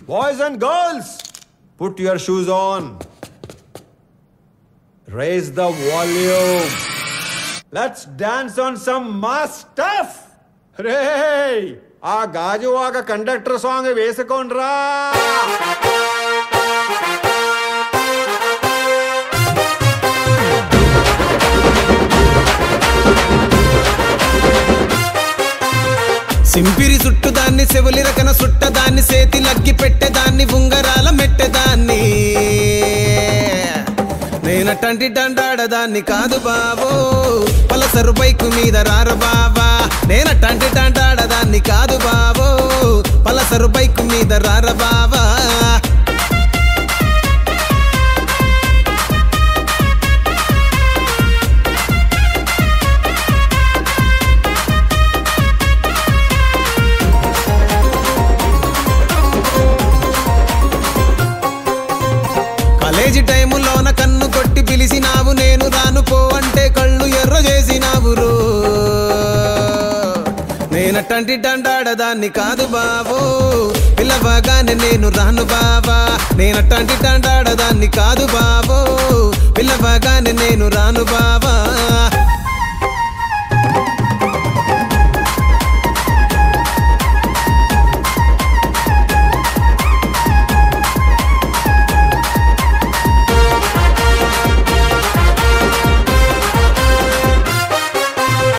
Boys and girls, put your shoes on. Raise the volume. Let's dance on some mass stuff. రే ఆ Gajuwaka conductor song వేసుకోండ్రా సింపిరి సుట్టు దాన్ని సెవులి రకన సుట్ట దాన్ని సేతి లగ్గి పెట్టేదాన్ని ఉంగరాల మెట్టెదాన్ని నేనటంటి డండాడదాన్ని కాదు బాబో పలసరు బైకు మీద రార బాబా నేనటంటి డండాడదాన్ని కాదు బాబో పలసరు బైకు మీద రార బాబా కాలేజీ టైములోన కన్ను కొట్టి పిలిచినావు నేను రాను పో అంటే కళ్ళు ఎర్ర చేసినావు రో నేనటంటి డండాడదాన్ని కాదు బాబు పిల్లవగానే నేను రాను బాబా నేనటంటి డండాడదాన్ని కాదు బాబు పిల్లవగానే నేను రాను బాబా